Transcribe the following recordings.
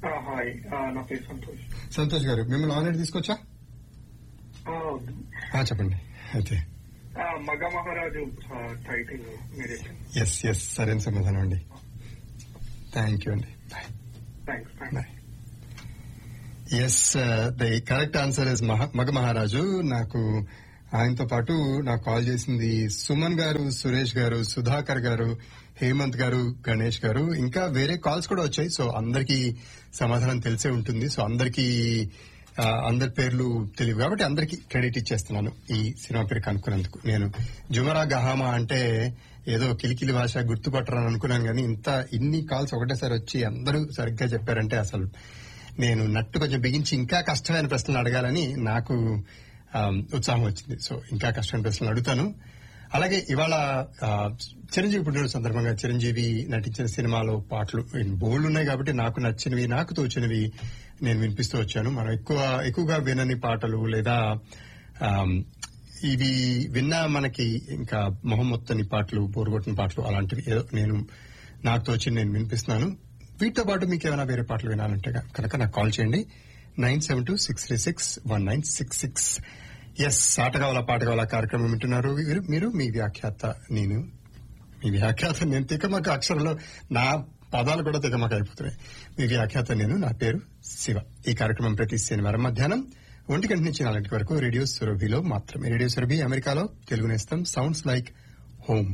Hi నా పేరు సంతోష్ సంతోష్ గారు మిమ్మల్ని ఆల్రెడీ తీసుకొచ్చా ఆ, వద్దు. ఆ, చెప్పండి అయితే ఆ, మగ మహారాజు ఆ, టైటిల్ మీరే ఎస్ ఎస్ సరైన సమాధానం అండి థ్యాంక్ యూ అండి bye thanks thanks bye yes the correct answer is Maga Maharaju నాకు ఆయనతో పాటు నాకు కాల్ చేసింది సుమన్ గారు సురేష్ గారు సుధాకర్ గారు హేమంత్ గారు గణేష్ గారు ఇంకా వేరే కాల్స్ కూడా వచ్చాయి సో అందరికీ సమాధానం తెలిసే ఉంటుంది సో అందరికీ ఆ, అందరి పేర్లు తెలియవు కాబట్టి అందరికీ క్రెడిట్ ఇచ్చేస్తున్నాను ఈ సినిమా పేరు కనుక్కున్నందుకు నేను జుమరా గహామా అంటే ఏదో కిలికిలి భాష గుర్తుపట్టరని అనుకున్నాను కానీ ఇంత ఇన్ని కాల్స్ ఒకటేసారి వచ్చి అందరూ సరిగ్గా చెప్పారంటే అసలు నేను నట్టు కొంచెం బిగించి ఇంకా కష్టమైన ప్రశ్నలు అడగాలని నాకు ఆ, ఉత్సాహం వచ్చింది సో ఇంకా కష్టమైన ప్రశ్నలు అడుగుతాను అలాగే ఇవాళ ఆ, చిరంజీవి పుట్టినరోజు సందర్భంగా చిరంజీవి నటించిన సినిమాలో పాటలు బోల్డ్ ఉన్నాయి కాబట్టి నాకు నచ్చినవి నాకు తోచినవి నేను వినిపిస్తూ వచ్చాను మనం ఎక్కువ ఎక్కువగా వినని పాటలు లేదా ఆ, ఇవి విన్నా మనకి ఇంకా మొహం మొత్తని పాటలు బోరుగొట్టిన పాటలు అలాంటివి ఏదో నేను నాకు తోచి నేను వినిపిస్తున్నాను వీటితో పాటు మీకు ఏమైనా వేరే పాటలు వినాలంటే కనుక నాకు కాల్ చేయండి nine seven two six three six one nine six six yes ఆట కావాల పాట కావాల కార్యక్రమం వింటున్నారు మీరు- మీరు మీ వ్యాఖ్యాత నేను మీ వ్యాఖ్యాత నేను తికమక అక్షరంలో నా పదాలు కూడా తికమక అయిపోతున్నాయి మీ వ్యాఖ్యాత నేను నా పేరు శివ ఈ కార్యక్రమం ప్రతి శనివారం మధ్యాహ్నం ఒంటి గంట నుంచి నాలుగింటి వరకు రేడియో సురభిలో మాత్రమే రేడియో సురభి అమెరికాలో తెలుగు నేస్తం సౌండ్స్ లైక్ హోమ్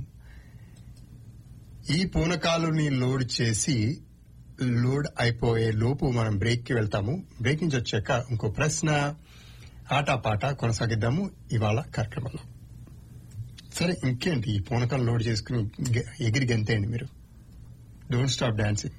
ఈ పూనకాలుని లోడ్ చేసి లోడ్ అయిపోయే లోపు మనం బ్రేక్ కి వెళ్తాము బ్రేక్ నుంచి వచ్చాక ఇంకో ప్రశ్న ఆట పాట కొనసాగిద్దాము ఇవాళ కార్యక్రమంలో సరే ఇంకేంటి ఈ పూనకాలు లోడ్ చేసుకుని గె- ఎగిరి గెంతేయండి మీరు డోంట్ స్టాప్ డాన్సింగ్